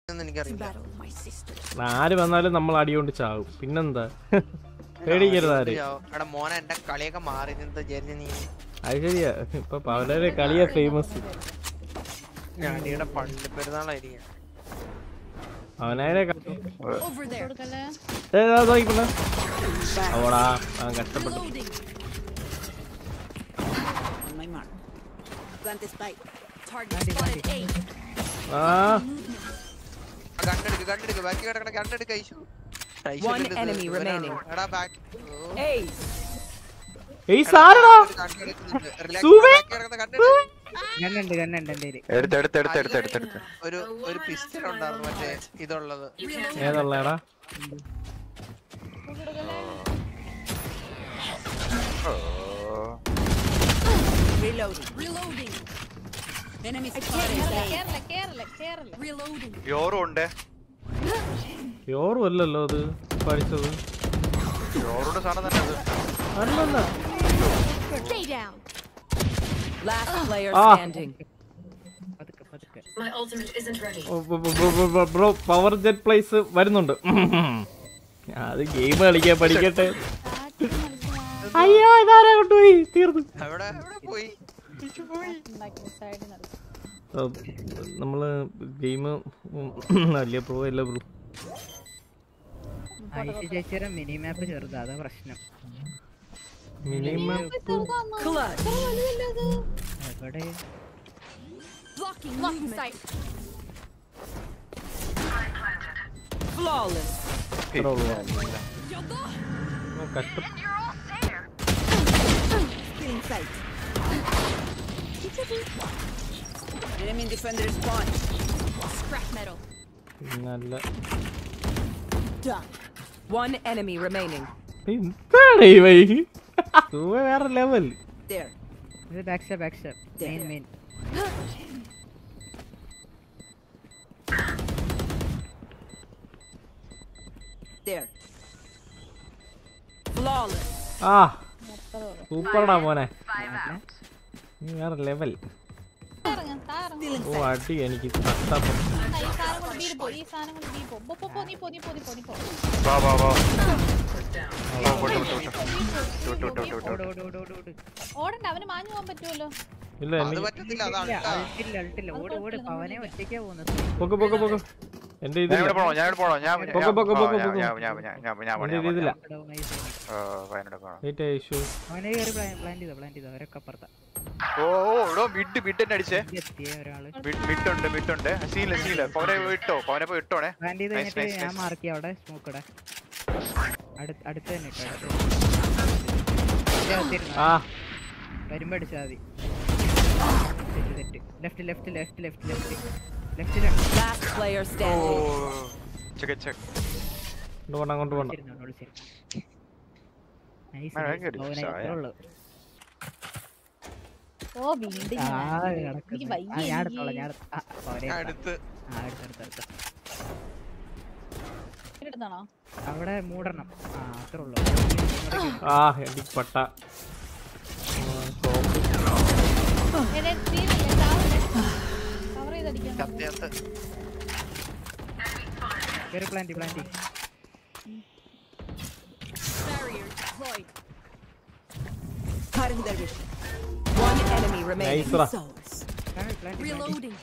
എന്ന് എനിക്കറിയില്ല ആര് വന്നാലും നമ്മൾ അടികൊണ്ട് ചാവും പിന്നെന്താ പേടിക്കരുത് ആര് എടാ മോനെ എന്റെ കളിയൊക്കെ മാറി എന്താ വിചാരിച്ച നീ അത് ശരിയാ ഇപ്പൊ പവലരെ കളിയാ ഫേമസ് ഞാനിയുടെ പള്ളി പെരുന്നാളായിരിക്കും അവനാരെ കൊടുക്കല്ലേ അവടാ അവൻ കഷ്ടപ്പെട്ടു On my mark. Plant the spike. ആ കണ്ടെടുക്ക് കണ്ടെടുക്ക് ബാക്കി കിടക്കണ കണ്ടെടുക്ക ഐശു ഐശു One എടുത്ത് enemy ഇവനാണ്. remaining. എടാ ബാക്ക് Ace. ഏയ് സാരടാ സുവേ. ഗണ്ണുണ്ട് ഗണ്ണുണ്ട് എന്റെ കയ്യില്. എടുത്ത് എടുത്ത് എടുത്ത് എടുത്ത് എടുത്ത് എടുത്ത് ഒരു ഒരു പിസ്റ്റൾ ഉണ്ടായിരുന്നു മറ്റേ ഇതുള്ളത് ഏതുള്ളടാ Reloading. Reloading. Enemy spotted. കേറല കേറല കേറല Reloading. യോറും ഉണ്ട് യോറും അല്ലല്ലോ അത് പഠിച്ചത് യോറുടെ സാധനം തന്നെ അത് അല്ലല്ല Stay down. Last player Ah. standing. പതുക്കെ പതുക്കെ ബ്രോ പവർ ജെറ്റ് പ്ലേസ് വരുന്നുണ്ട് അത് ഗെയിം കളിക്കാൻ പഠിക്കട്ടെ അയ്യോ ഇതാരാ കൊണ്ടുപോയി തീർന്നു എവിടെ എവിടെ പോയി ഐശു പോയി സൈഡിൽ നടക്കും ആ, നമ്മള് ഗെയിം വലിയ പ്രോ അല്ല ബ്രോ ഐസി ചേച്ചിയുടെ മിനി മാപ്പ് ചെറുതാ അതാ പ്രശ്നം മിനിമം Clutch. എവിടെ Blocking movement. Flawless. ഇത്ര ഉള്ളൂ കഷ്ട Still in sight. Enemy defender spawn. Scrap metal. നല്ല Done. One enemy remaining. എന്താണ് ഈ വൈ സുഖ വേറെ ലെവൽ There. ഇത് back step back step main main There. Flawless. ആ സൂപ്പർടാ മോനെ നീ വേറെ ലെവൽ ഇറങ്ങ്, താ ഇറങ്ങ്. ഓ അടി എനിക്ക് കഷ്ടപ്പെട്ടു എന്നാ ഈ സാധനം കൊണ്ട് ബീര് പോ, ഈ സാധനം കൊണ്ട് ബീര് പോ. പോ, പോ, പോ, നീ പോ, നീ പോ, നീ പോ, നീ പോ. വാ വാ വാ നീ പോ, നീ പോ, നീ പോ, വിട്ടു, നീ വിട്ടു, പോ. വിട്ടു, ഓട് ഓട് ഓട് ഓട് ഓട് ഓടണ്ട അവന് മാഞ്ഞു പോകാൻ പറ്റുമല്ലോ ഇല്ല അത് എനിക്ക് പറ്റത്തില്ല അതാണ് ഇല്ല അൾട്ടില്ല അൾട്ടില്ല ഓട് ഓട് പവനെ ഒറ്റയ്ക്കാ പോകുന്നത് പൊക്ക് പൊക്ക് പൊക്ക് എന്റെ ഞാൻ ഇതില്ല ഇവിടെ പോണോ ഞാൻ ഇവിടെ പോണോ ഞാൻ ഞാൻ- പൊക്കോ, പൊക്കോ, ആ, പൊക്കോ, ഞാൻ- പൊക്കോ. ഞാൻ- ഞാൻ- ഞാൻ- ഞാൻ- ഞാൻ- ഞാൻ എന്റെ പോണം, ഇതില്ല Down ആയി പോയി. ആ, വയനാട് പോണം. വെയിറ്റ് ഇഷ്യൂ അവനെ കയറി പ്ലാൻ ചെയ്തോ പ്ലാൻ ചെയ്തോ അവരൊക്കെ അപ്പുറത്താ ഓ ഓ എടോ മിഡ് മിഡ് തന്നെ അടിച്ചേ ഇത് എത്തിയ ഒരാള് മിഡ് ഉണ്ട് മിഡ് ഉണ്ട് സീല സീല പവനെ ഇട്ടോ പവനെ പോയി ഇട്ടോണേ പ്ലാൻ ചെയ്ത് Nice, കഴിഞ്ഞിട്ട് nice, ഞാൻ nice. മാർക്ക് ചെയ്യാം അവിടെ സ്മോക്ക് ഇടാ അടുത്ത് അടുത്ത് തന്നെ ഇട്ടോ അടുത്ത് ആ വരുമ്പോ അടിച്ചാ മതി തെറ്റ് തെറ്റ് left left left left left ലെഫ്റ്റിലാണ് Last player ഓ standing. ചെക്ക് ചെക്ക് കൊണ്ട് പോണ്ട അങ്ങോട്ട് പോണ്ട വിളിച്ചിരുന്നോ, വിളിച്ചിരുന്നോ. Nice, ആ, nice. കേറി, പവനെ ചായ. ഇത്രേ ഉള്ളൂ. ഓ വീണ്ടും ആ, ഞാൻ കിടക്കുന്നു. എനിക്ക് ആ, വയ്യ ഞാൻ എടുത്തോളാം ഞാൻ എടുത്ത- ആ, പവനെ എടുത്താ. അടുത്ത് ആ, എടുത്ത്, എടുത്ത്, എടുത്ത്. എടുത്താണോ അവിടെ മൂടണം ആ അത്രേ ഉള്ളൂ ആ എനിക്ക് പട്ട കവർ ചെയ്തടിക്കാൻ കത്തിയത്ത് കയറി plant plant Barrier deployed. Cutting their vision. One enemy remaining. നൈസ്റാ Souls. Plant plant Reloading.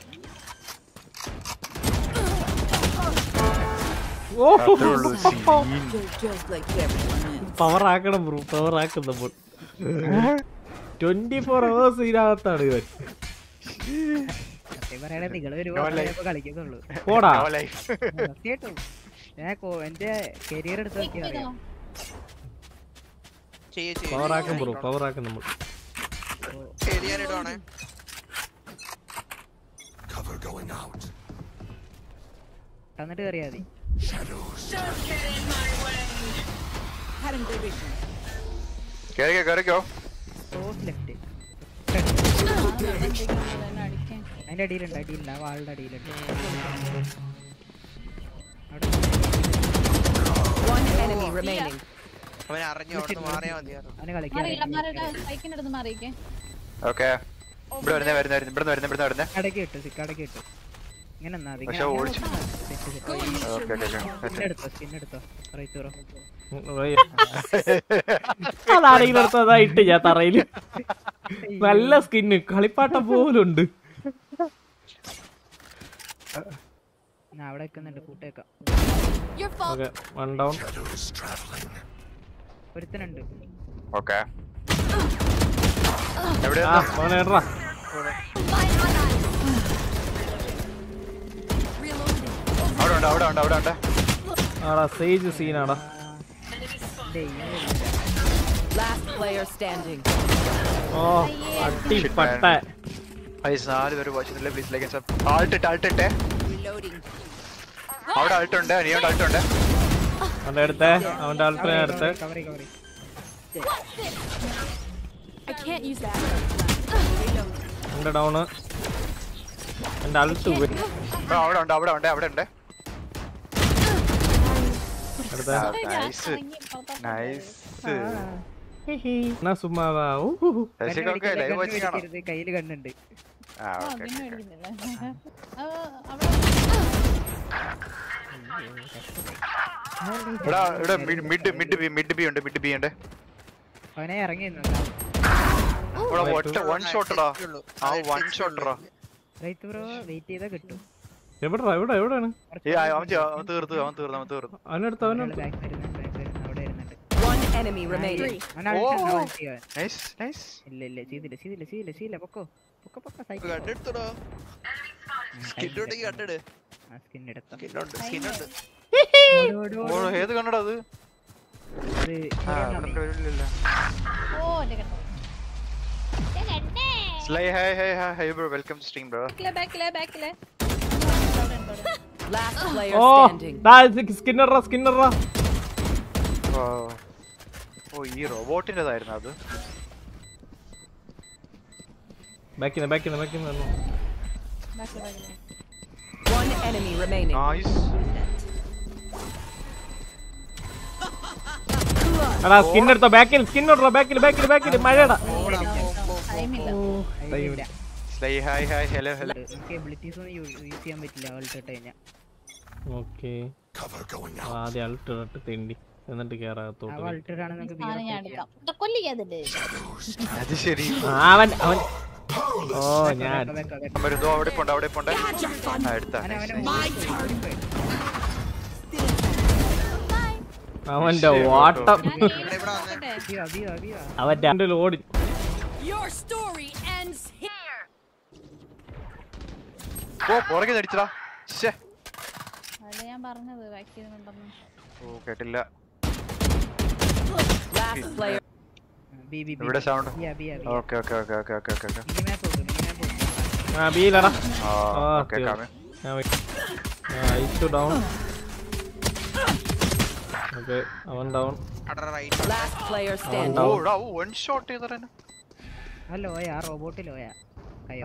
ഓ അത്രേ ഉള്ളൂ scene. You're just like everyone else. Power ആക്കണം ബ്രോ പവർ ആക്കുന്നപ്പോൾ ട്വന്റി ഫോർ അവേഴ്സ് ഇതിനകത്താണ് ഇവൻ സത്യം പറയണേ നിങ്ങൾ ഒരു No life. കളിക്കുന്നുള്ളൂ പോടാ No life. സത്യമായിട്ടും ഞാൻ കോ- എന്റെ കരിയർ എടുത്ത് നോക്കിയാ അറിയാം ചെയ്യ പവർ ആക്കും ബ്രോ പവർ ആക്കും നമ്മൾ ശരിയാനിടുവാണേ തന്നിട്ട് കയറിയാ മതി Cutting their vision. കേറിക്കോ കേറിക്കോ ക്രോസ് ലെഫ്റ്റ് അടിക്കാൻ അതിന്റെ അടിയിലുണ്ട് അടിയിലുണ്ട് ആ വാളുടെ അടിയിലുണ്ട് അവിടെ One enemy remaining. അവൻ അറിഞ്ഞു അവിടെ നിന്ന് മാറിയാ മതിയായിരുന്നു അവനെ കളിക്കാൻ മാറിയില്ല മാറിയിട്ട് ബൈക്കിന്റെ അടുത്ത് മാറിയിക്കേ ഓക്കെ ഇവിടെ വരുന്നേ വരുന്നേ വരുന്നേ ഇവിടുന്ന് വരുന്നേ ഇവിടുന്ന് വരുന്നേ അടക്കി കിട്ടും സിക്ക് അടക്കി കിട്ടും ഇങ്ങനെ എന്നാ മതി പക്ഷെ ഓടിച്ചു. ഓക്കെ ഓക്കെ സ്കിൻ എടുത്തോ സ്കിൻ എടുത്തോ റൈത്തൂറോ അതാണെങ്കിലും അടുത്തതാ ഇട്ട് ഞാൻ തറയില് നല്ല സ്കിന്ന് കളിപ്പാട്ടം പോലുണ്ട് ഞാൻ അവിടെ വെക്കുന്നുണ്ട് കൂട്ടേക്കാം ഓക്കെ വൺ ഡൗൺ ഒരുത്തനുണ്ട് ഓക്കെ എവിടെ ആ മോനെ ഇടറാ അവിടെ ഉണ്ട് അവിടെ ഉണ്ട് അവിടെ ഉണ്ട് ആടാ സേജ് സീനാടാ Last player standing. ഓ അട്ടിപ്പട്ട ഐസ് നാല് പേര് വാച്ചിട്ടില്ല പ്ലീസ് ലൈക്ക് ആൾട്ട് ഇട്ട് ആൾട്ട് ഇട്ടേ Reloading. അവിടെ ആൾട്ട് ഉണ്ട് നീയോണ്ട് ആൾട്ട് ഉണ്ട് അവന്റെ അടുത്തെ അവന്റെ ആൾട്ടിനെ അടുത്ത് കവറി കവറി I can't use that. എന്റെ ഡൗണ് എന്റെ അൾട്ട് പോയി ആ, അവിടെ ഉണ്ട് അവിടെ ഉണ്ട് അവിടെ ഉണ്ട് അടുത്ത നൈസ് നൈസ് എന്നാ സുമ്മാവാ ഊഹു ശശികൊക്കെ ലൈവ് വാച്ചിങ് ആണോ കയ്യിൽ കണ്ണുണ്ട് ആ ആ, ഓക്കെ പിന്നെ മേടിക്കുന്നില്ല. ആ, അവിടെ ഇവിടെ ഇവിടെ mid mid B mid B ഉണ്ട് മിഡ് ബി ഉണ്ട് അവനെ ഇറങ്ങി ഇവിടെ ഒറ്റ വൺ ഷോട്ടടാ ആ വൺ ഷോട്ടടാ റൈത്ത് ബ്രോ വെയിറ്റ് ചെയ്താ കിട്ടും എവിടെടാ എവിടെ എവിടെയാണ് ഏ അവൻ ചെ- അവൻ തീർത്തു അവൻ തീർന്നു അവൻ തീർന്നു അവനടുത്ത് അവനടുത്ത് ബാക്ക് വരുന്നുണ്ട് ബാക്ക് വരുന്നുണ്ട് അവിടെ ഇരുന്നുണ്ട് One enemy remaining. അവൻ അവിടെ ഓ. ഉണ്ട്, ചെയ്യാൻ. നൈസ് നൈസ് ഇല്ല ഇല്ല ചെയ്തില്ല ചെയ്തില്ല ചെയ്തില്ല ചെയ്തില്ല പൊക്കോ പൊക്കോ പൊക്കോ സൈക്കിൾ കണ്ടെടുത്തടോ സ്കിന്നുണ്ടെങ്കിൽ കണ്ടെട് ആ സ്കിൻ എടുത്തോ സ്കിന്നുണ്ട് സ്കിന്നുണ്ട് ഓ ഏത് കണ്ണടാ അത് അത് ആ ഇവിടെ വരില്ലല്ലോ ഓ എന്റെ കണ്ടോ Sly hi hi hi hi bro welcome stream bro ബാക്കിലെ ബാക്കിലെ ബാക്കിലെ Last player ഓ standing. ഡാ സ്കിന്നറാ സ്കിന്നറാ ഓ ഓ ഈ റോബോട്ടിന്റേതായിരുന്നു അത് ബാക്കിന്ന് ബാക്കിന്ന് ബാക്കിന്ന് വന്നു ബാക്കിലെ ബാക്കിലെ One enemy remaining. നൈസ് എടാ സ്കിൻ എടുത്തോ ബാക്കിൽ സ്കിൻ ഇടറോ ബാക്കിൽ ബാക്കിൽ ബാക്കിൽ മഴയടാ ടൈമില്ല Sly hi hi hello hello നമുക്ക് എബിലിറ്റീസ് ഒന്നും യൂസ് ചെയ്യാൻ പറ്റില്ല ആൾട്ട് ഇട്ട് കഴിഞ്ഞാൽ ഓക്കെ ആദ്യം അൾട്ട് ഇട്ട് തെണ്ടി എന്നിട്ട് ആ കേറാത്തോട്ട് ആൾട്ട് ഇട്ടാണ് നമുക്ക് സാധനം ഞാൻ എടുക്കാം ഇത് കൊല്ലിക്കാതില്ലേ അത് ശരി അവൻ അവൻ ഓ ഞാൻ വരുന്നു അവിടെ പോണ്ട അവിടെ പോണ്ട ആ എടുത്താ അവന്റെ ഓട്ടം ഞാൻ ഇവിടെ ഇവിടെ വന്നേ അവന്റെ രണ്ട് ഓടി Your story ends here. ഓ പുറകെ അടിച്ചടാ ശ്ശേ അതല്ലേ ഞാൻ പറഞ്ഞത് വാക്സിനുണ്ടെന്ന് ഓ കേട്ടില്ല Last player. B B B ഇവിടെ സൗണ്ട് ബിയാ ബിയാ ബിയാ okay okay okay okay okay okay okay mini map ഉണ്ട് മിനി മാപ്പ് ഉണ്ട് ആ ബീലടാ ആ ആ, ഓക്കെ തീർന്നു. കാമേ ഞാൻ wait. ആ ഇറ്റു ഡൗൺ ഓക്കെ അവൻ ഡൗൺ അവിടെ റൈറ്റ് Last player ഓ standing. എടാ വൺ ഷോട്ട് ചെയ്തറ ആ ലോയ ആ റോബോട്ട് ലോയ കയ്യോ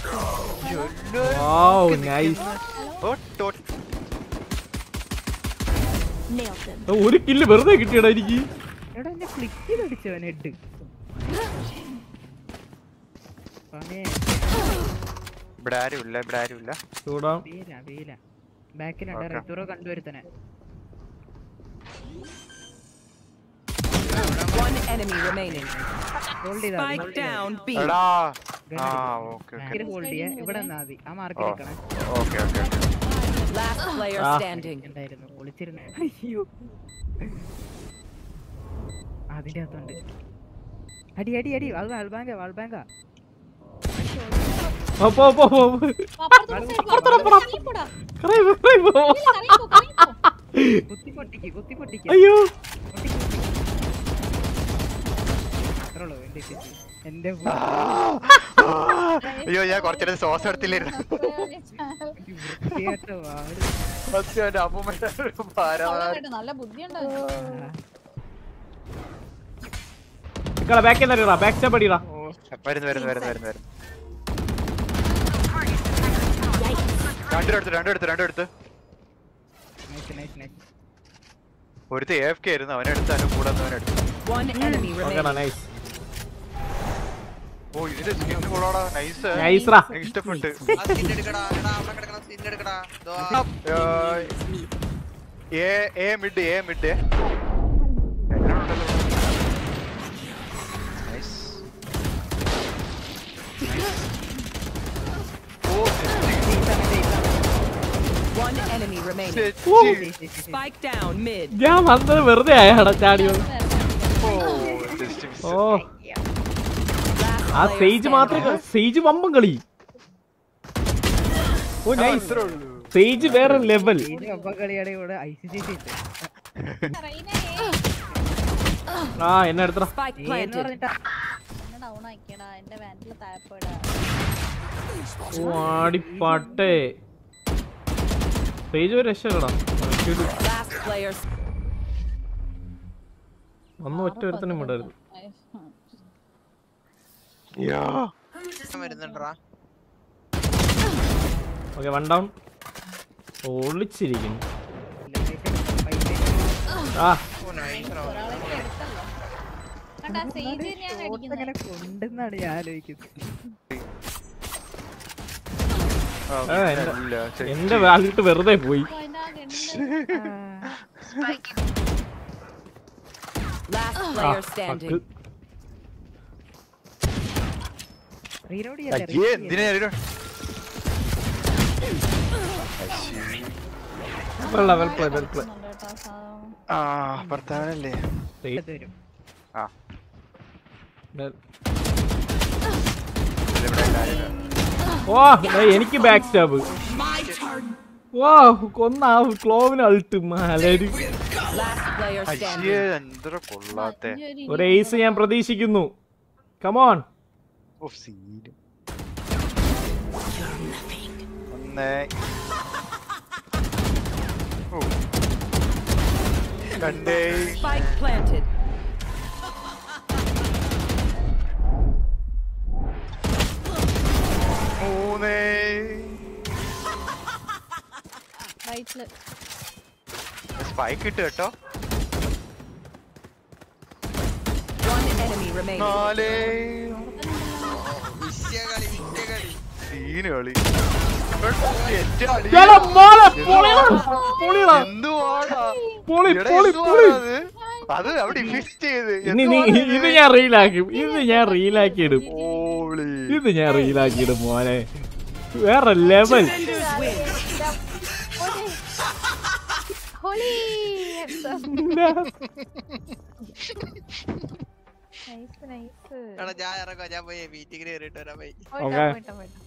വാവ് നൈസ് ഓ ടോ ഒരു കില്ല് വെറുതെ കിട്ടിയടാ എനിക്ക് എടാ എന്നെ ക്ലിക്ക് ചെയ്ത് അടിച്ചവൻ ഹെഡ് പണേ ഇവിടെ ആരും ഇല്ല ഇവിടെ ആരും ഇല്ല ചൂടാം വീല വീല ബാക്കിലുണ്ട് Okay. റെത്തൂറോ കണ്ടുവരുത്തനെ One enemy remaining. ഹോൾഡ് ചെയ്താ Spike down B. എടാ ആ ഓക്കെ ഓക്കെ ബാക്കിൽ ഹോൾഡ് ചെയ്യാ ഇവിടെ നിന്നാ മതി ആ മാർക്കിൽ ഓ നിൽക്കണേ okay okay Last player Ah. standing. ഉണ്ടായിരുന്നു ഒളിച്ചിരുന്നു അയ്യോ അതിന്റെ അകത്തുണ്ട് അടി അടി അടി അത് വാൾബാങ്ക വാൾബാങ്ക ഓ, പോ പോ പോ പോടാ കറയി പോ, കറയി പോ. കറിയിപ്പോ കറിയിപ്പോ കുത്തി പൊട്ടിക്ക് കുത്തി പൊട്ടിക്ക് അയ്യോ അത്രേ ഉള്ളൂ എന്റെ ഇത്. എന്റെ അയ്യോ ഞാൻ കുറച്ചേരം ശ്വാസം എടുത്തില്ലായിരുന്നു വൃത്തികെട്ട വാട്. സത്യം എന്റെ അപ്പൂമ്മന്റെ ഭാരം കേട്ടോ നല്ല ബുദ്ധിയുണ്ടോ ഇക്കളെ ബാക്കിൽ നിന്ന് ബാക്ക് സ്റ്റെപ്പ് അടിയടാ വരുന്നു വരുന്നു വരുന്നു വരുന്നു വരുന്നു രണ്ടെടുത്ത് രണ്ടെടുത്ത് രണ്ടെടുത്ത് നൈസ് നൈസ് നൈസ് ഒരുത്ത് എ എഫ് കെ ആയിരുന്നു അവനെടുത്ത് അതിന് കൂടെ അവനെടുത്തു One enemy ഓക്കെടാ remaining. നൈസ് ഓ ഇതിന്റെ സ്കിൻ കൊള്ളാടാ നൈസ് നൈസ്രാ എനിക്ക് ഇഷ്ടപ്പെട്ട് ആ സ്കിൻ എടുക്കടാ എടാ അവിടെ കിടക്കുന്ന സ്കിൻ എടുക്കടാ ദോ ഏ A mid A mid One enemy remaining. Spike down mid. ഞാൻ വന്നത് വെറുതെ ആയാടാ ചാടിയത് ഓ Last ആ player സേജ് മാത്രം standing. സേജ് വമ്പം കളി ഓ നൈസ് സേജ് വേറെ ലെവൽ ഇതിന് ഒപ്പം കളിയാണ് ഇവിടെ ഐ സി സി സി ആ എന്നെ എടുത്തടാ Spike എന്ന് planted. പറഞ്ഞിട്ടാ ഡൗൺ ആക്കിയടാ എന്റെ വാൻഡില് താഴെപ്പോയിടാ ഓ ആടിപ്പാട്ടെ സേജ് ഒരു രക്ഷപ്പെടാം Last player. വന്ന് ഒറ്റ ഒരുത്തനും വിടരുത് വരുന്നുണ്ടടാ ഓക്കെ വൺ ഡൗൺ ഒളിച്ചിരിക്കുന്നു ആ ഓ നൈസ് ഒരാളൊക്കെ എടുത്തല്ലോ കണ്ടാ സേജ് ഞാൻ അടിക്കുന്നത് അങ്ങനെ കൊണ്ടെന്നാണ് ഞാൻ ആലോചിക്കുന്നത് ആ, എന്റെ- എന്റെ വാലിട്ട് വെറുതെ പോയി അപ്പൊ അതിന്റെ ആ ഗണ്ണിന്റെ Last ആ, player fuck. standing. റീലോഡ് അയ്യേ എന്തിനാ reload? വെള്ള വെൽ പ്ലേ വെൽ പ്ലേ ഉണ്ട് കേട്ടോ ആ സാധനം ആ ഭർത്താവനല്ലേ വരും ആ വെൽ- ഇതിവിടെ കാര്യമില്ല. ഓ ദേ എനിക്ക് ബാക്ക് സ്റ്റാബ് വാ കൊന്ന ആ ക്ലോവിന് അൾട്ട് മാലര് Last player അയ്യേ standing. എന്തൊരു കൊള്ളാത്തെ ഇനി ഒരു ഒരു എയ്സ് ഞാൻ പ്രതീക്ഷിക്കുന്നു കമോൺ ഓ സീന് ഒന്നേ ഓ രണ്ടേ Spike planted. മൂന്നേ റൈറ്റില് സ്പൈക്ക് ഇട്ട് കേട്ടോ One enemy remaining. നാലേ വിശ്യ കളി വിശ്യ കളി സീന് കളി എന്റെ അടി. എടാ മോളെ, പൊളിയെടാ, പൊളിയെടാ. എന്തുവാടാ പൊളി എടാ, പൊളി എന്തുവാടാ പൊളി അത്? അത് അവിടെ ഫിക്സ് ചെയ്ത് ഇനി നീ എന്തുവാടാ ഇത് ഞാൻ റീലാക്കും ഇത് ഞാൻ റീലാക്കി ഇടും ഓളി ഇത് ഞാൻ റീലാക്കി ഇടും മോനെ വേറെ ലെവൽ ഹോളി നൈസ് നൈസ് എടാ ഞാൻ ഇറങ്ങാം ഞാൻ പോയി മീറ്റിംഗിന് കയറിയിട്ട് വരാം പോയി Okay. പോയിട്ടോ പോയിട്ടോ